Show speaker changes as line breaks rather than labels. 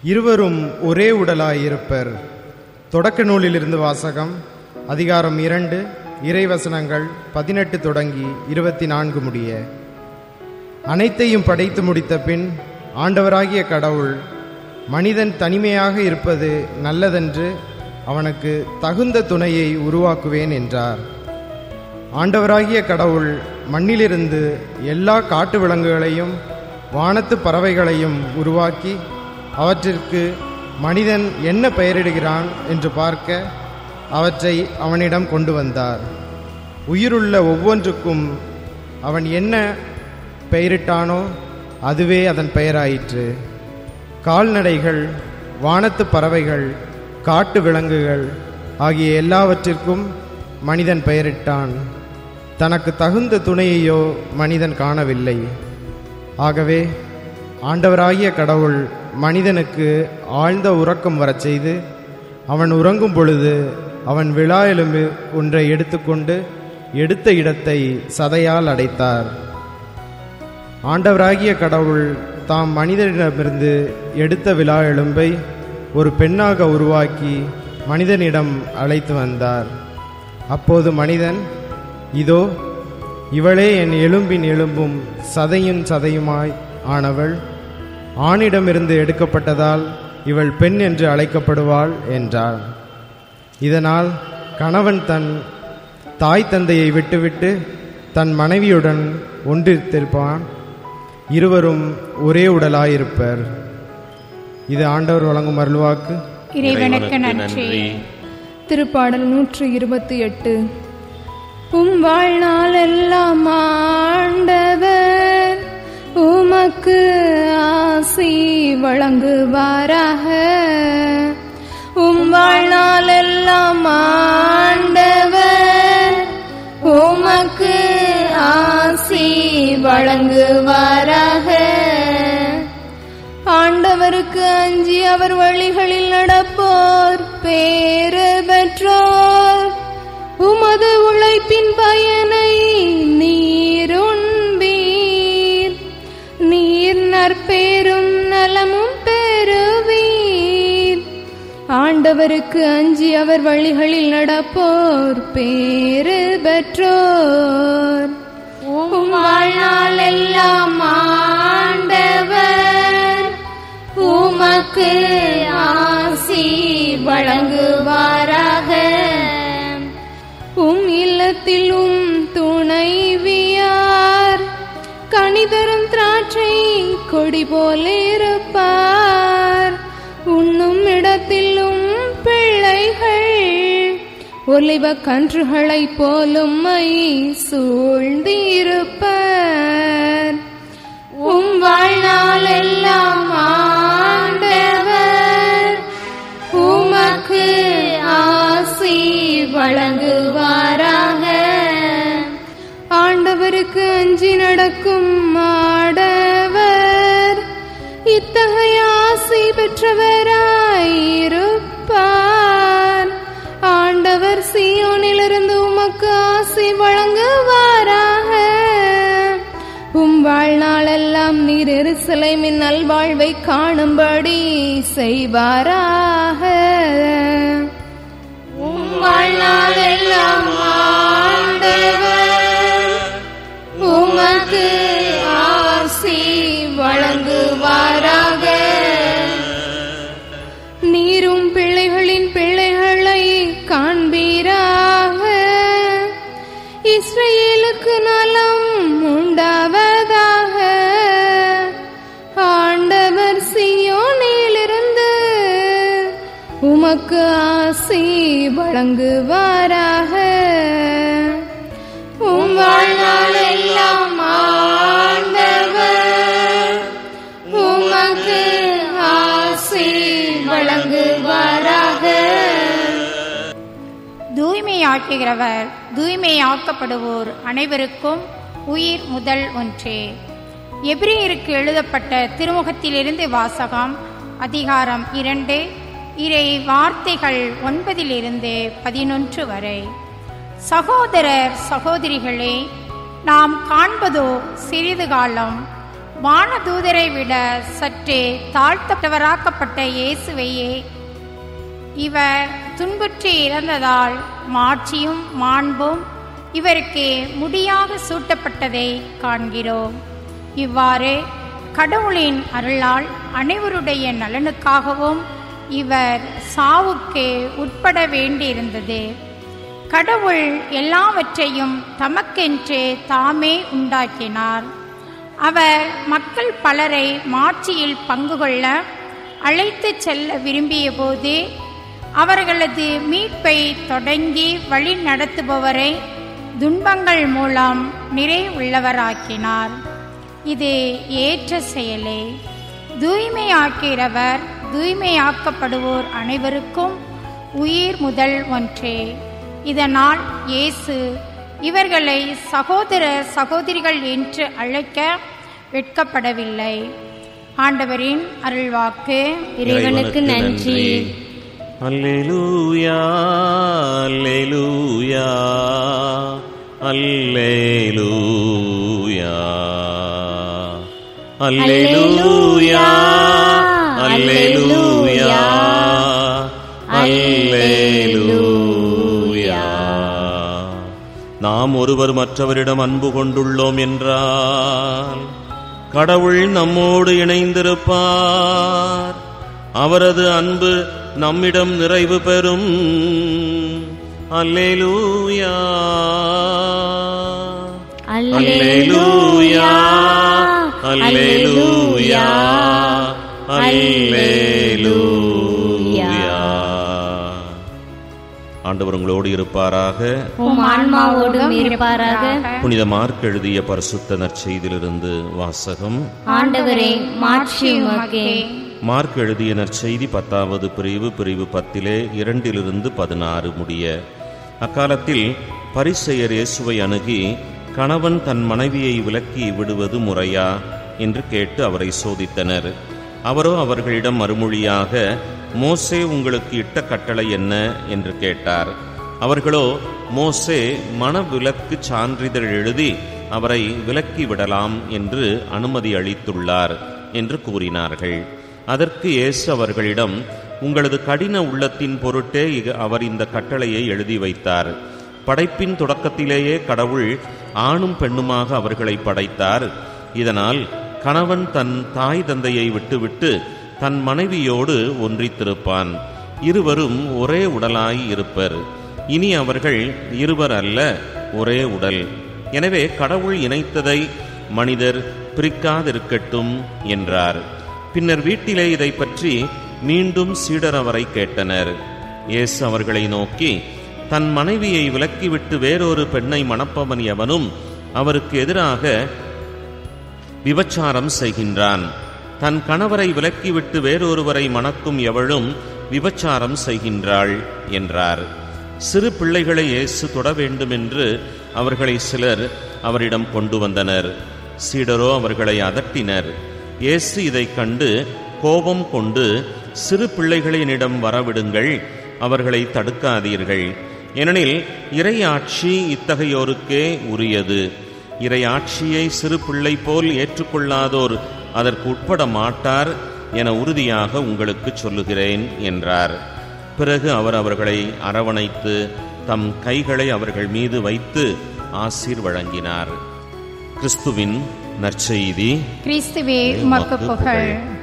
இருவரும் ஒரே உடலாயிருப்பர் தொடக்க நூலிலிருந்து வாசகம் அதிகாரம் இரண்டு இறைவசனங்கள் பதினெட்டு தொடங்கி இருபத்தி நான்கு முடிய அனைத்தையும் படைத்து முடித்த பின் ஆண்டவராகிய கடவுள் மனிதன் தனிமையாக இருப்பது நல்லதென்று அவனுக்கு தகுந்த துணையை உருவாக்குவேன் என்றார் ஆண்டவராகிய கடவுள் மண்ணிலிருந்து எல்லா காட்டு விலங்குகளையும் வானத்து பறவைகளையும் உருவாக்கி அவற்றிற்கு மனிதன் என்ன பெயரிடுகிறான் என்று பார்க்க அவற்றை அவனிடம் கொண்டு வந்தார் உயிருள்ள ஒவ்வொன்றுக்கும் அவன் என்ன பெயரிட்டானோ அதுவே அதன் பெயராயிற்று கால்நடைகள் வானத்து பறவைகள் காட்டு விலங்குகள் ஆகிய எல்லாவற்றிற்கும் மனிதன் பெயரிட்டான் தனக்கு தகுந்த துணையையோ மனிதன் காணவில்லை ஆகவே ஆண்டவராகிய கடவுள் மனிதனுக்கு ஆழ்ந்த உறக்கம் வரச் செய்து அவன் உறங்கும் பொழுது அவன் விழா எலும்பு ஒன்றை எடுத்துக்கொண்டு எடுத்த இடத்தை சதையால் அடைத்தார் ஆண்டவராகிய கடவுள் தாம் மனிதனிடமிருந்து எடுத்த விழா எலும்பை ஒரு பெண்ணாக உருவாக்கி மனிதனிடம் அழைத்து வந்தார் அப்போது மனிதன் இதோ இவளே என் எலும்பின் எலும்பும் சதையும் சதையுமாய் ஆனவள் ஆணிடமிருந்து எடுக்கப்பட்டதால் இவள் பெண் என்று அழைக்கப்படுவாள் என்றார் இதனால் கணவன் தன் தாய் தந்தையை விட்டுவிட்டு தன் மனைவியுடன் ஒன்றிருத்திருப்பான் இருவரும் ஒரே உடலாயிருப்பர் இது ஆண்டவர் வழங்கும் அருள்வாக்கு
இறைவனுக்கு நன்றி
திருப்பாடல் நூற்று இருபத்தி எட்டு உம் வாழ்நாள் எல்லாம் ஆண்டவர் உமக்கு ஆசி வழங்குவாராக உம் வாழ்நாள் எல்லாம் ஆண்டவர் உமக்கு ஆசி வழங்குவாராக ஆண்டவருக்கு அஞ்சி அவர் வழிகளில் நடப்போர் பேறு பெற்றோர் உமது உழைப்பின் பயனை நீருண்பீர் நீர் நற்பேரும் நலமும் பெறுவீர் ஆண்டவருக்கு அஞ்சி அவர் வழிகளில் நடப்போர் பேறு பெற்றோர் உம் வாழ்நாள் எல்லாம் ஆண்டவர் உமக்கு ஆசி வழங்குவாராக உம் இல்லத்தில் உம் துணைவியார் கனிதரும் திராட்சை கொடி போலிருப்பார் உண்ணும் இடத்திலும் பிள்ளைகள் ஒலிவ கன்றுகளைப் போலும் மை சூழ்ந்திருப்பர் உம் வாழ்நாள் எல்லாம் ஆண்டவர் உமக்கு ஆசி வழங்குவாராக ஆண்டவருக்கு அஞ்சி நடக்கும் ஆடவர் இத்தகைய ஆசி பெற்றவராயிருப்பார் ஆண்டவர் சியோனிலிருந்து உமக்கு ஆசி வழங்குவாராக உம் வாழ்நாளெல்லாம் நீர் எருசலேமின் நல்வாழ்வை காணும்படி செய்வாராக உம் வாழ்நாளெல்லாம் ஆண்டவர் உமக்கு ஆசி வழங்குவாராக நீரும் பிள்ளைகளின் பிள்ளைகளை காண்பீராக இஸ்ரேலுக்கு நலம் உண்டாவதாக ஆண்டவர் சியோனிலிருந்து உமக்கு ஆசி வழங்குவாராக உம் வாழ்நாள் எல்லாம் ஆண்டவர் உமக்கு ஆசி வழங்குவாராக
தூய்மையாக்குகிறவர் தூய்மையாக்கப்படுவோர் அனைவருக்கும் உயிர் முதல் ஒன்றே எபிரேயருக்கு எழுதப்பட்ட திருமுகத்திலிருந்து வாசகம் அதிகாரம் இரண்டு இறை வார்த்தைகள் ஒன்பதிலிருந்து பதினொன்று வரை சகோதரர் சகோதரிகளே நாம் காண்பதோ சிறிது காலம் வானதூதரை விட சற்றே தாழ்த்தப்பட்டவராக்கப்பட்ட இயேசுவையே இவர் துன்புற்று இறந்ததால் மாட்சியும் மாண்பும் இவருக்கு முடியாக சூட்டப்பட்டதை காண்கிறோம் இவ்வாறு கடவுளின் அருளால் அனைவருடைய நலனுக்காகவும் இவர் சாவுக்கு உட்பட வேண்டியிருந்தது கடவுள் எல்லாவற்றையும் தமக்கென்று தாமே உண்டாக்கினார் அவர் மக்கள் பலரை மாட்சியில் பங்கு கொள்ள அழைத்துச் செல்ல விரும்பிய போது அவர்களது மீட்பை தொடங்கி வழி நடத்துபவரை துன்பங்கள் மூலம் நிறைவுள்ளவராக்கினார் இது ஏற்ற செயலே தூய்மையாக்கிறவர் தூய்மையாக்கப்படுவோர் அனைவருக்கும் உயிர் முதல் ஒன்றே இதனால் இயேசு இவர்களை சகோதர சகோதரிகள் என்று அழைக்க வெட்கப்படவில்லை ஆண்டவரின் அருள்வாக்கு
இறைவனுக்கு நன்றி
அல்லேலூயா அல்லேலூயா அல்லேலூயா அல்லேலூயா அல்லேலூயா அல்லேலூயா நாம் ஒருவர் மற்றவரிடம் அன்பு கொண்டுள்ளோம் என்றால் கடவுள் நம்மோடு இணைந்திருப்பார் அவரது அன்பு நம்மிடம் நிறைவு பெறும் அல்லேலூயா அல்லேலூயா அல்லேலூயா அல்லேலூயா ஆண்டவர் உங்களோடு இருப்பாராக
உம் ஆன்மாவோடும் இருப்பாராக
புனித மார்க் எழுதிய பரிசுத்த நற்செய்தியிலிருந்து வாசகம்
ஆண்டவரே மாட்சி உமக்கே
மார்க் எழுதிய நற்செய்தி பத்தாவது பிரிவு பிரிவு பத்திலே இரண்டிலிருந்து பதினாறு முடிய அக்காலத்தில் பரிசெயர் இயேசுவை அணுகி கணவன் தன் மனைவியை விலக்கி விடுவது முறையா என்று கேட்டு அவரை சோதித்தனர் அவரோ அவர்களிடம் மறுமொழியாக மோசே உங்களுக்கு இட்ட கட்டளை என்ன என்று கேட்டார் அவர்களோ மோசே மனவிலக்கு சான்றிதழ் எழுதி அவரை விலக்கி விடலாம் என்று அனுமதி அளித்துள்ளார் என்று கூறினார்கள் அதற்கு இயேசு அவர்களிடம் உங்களது கடின உள்ளத்தின் பொருட்டே இக- அவர் இந்த கட்டளையை எழுதி வைத்தார் படைப்பின் தொடக்கத்திலேயே கடவுள் ஆணும் பெண்ணுமாக அவர்களை படைத்தார் இதனால் கணவன் தன் தாய் தந்தையை விட்டுவிட்டு தன் மனைவியோடு ஒன்றித்திருப்பான் இருவரும் ஒரே உடலாய் இருப்பர் இனி அவர்கள் இருவர் அல்ல ஒரே உடல் எனவே கடவுள் இணைத்ததை மனிதர் பிரிக்காதிருக்கட்டும் என்றார் பின்னர் வீட்டிலே இதை பற்றி மீண்டும் சீடர் அவரை கேட்டனர் இயேசு அவர்களை நோக்கி தன் மனைவியை விலக்கிவிட்டு வேறொரு பெண்ணை மணப்பவன் எவனும் அவருக்கு எதிராக விபச்சாரம் செய்கின்றான் தன் கணவரை விலக்கிவிட்டு வேறொருவரை மணக்கும் எவளும் விபச்சாரம் செய்கின்றாள் என்றார் சிறு பிள்ளைகளை இயேசு தொட வேண்டும் என்று அவர்களை சிலர் அவரிடம் கொண்டு வந்தனர் சீடரோ அவர்களை அதட்டினர் இயேசு இதைக் கண்டு கோபம் கொண்டு சிறு பிள்ளைகளினிடம் வரவிடுங்கள் அவர்களை தடுக்காதீர்கள் ஏனெனில் இறையாட்சி இத்தகையோருக்கே உரியது இறையாட்சியை சிறு பிள்ளை போல் ஏற்றுக்கொள்ளாதோர் அதற்கு உட்பட மாட்டார் என உறுதியாக உங்களுக்கு சொல்லுகிறேன் என்றார் பிறகு அவர் அவர்களை அரவணைத்து தம் கைகளை அவர்கள் மீது வைத்து ஆசீர் வழங்கினார் கிறிஸ்துவின் நற்செய்தி
கிறிஸ்துவே உமக்கு புகழ்